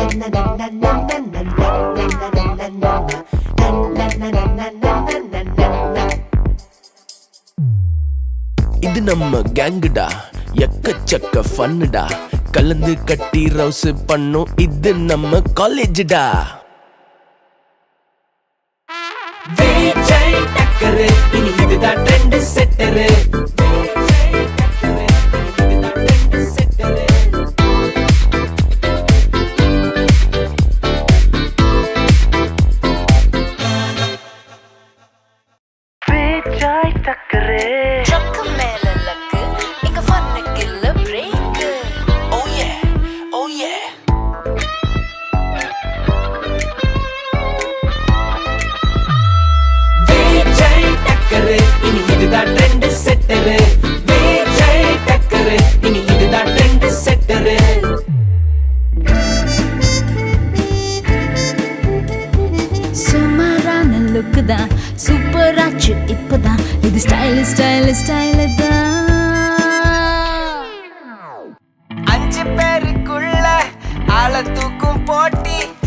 இது நம்ம கேங்குடா எக்கச்சக்க ஃபன்னுடா கலந்து கட்டி ரவுஸ் பண்ணும் இது நம்ம காலேஜ்டா விஜய் டக்கரு இனி இதுதான் ட்ரெண்ட் செட்டரு விஜய் டக்கரு ட்ரக்கு மேல லக்கு இங்க ஃபன்னுக்கு இல்ல break Oh yeah, oh yeah. Vijay டக்கரு இனி இதுதான் ட்ரெண்ட் செட்டரு விஜய் டக்கரு இனி இதுதான் ட்ரெண்ட் செட்டரு சுமாரான லுக்கு தான் சூப்பர் ஆச்சு இப்பதான் இது ஸ்டைல் ஸ்டைல் ஸ்டைல் தான் அஞ்சு பேருக்குள்ள ஆள தூக்கும் போட்டி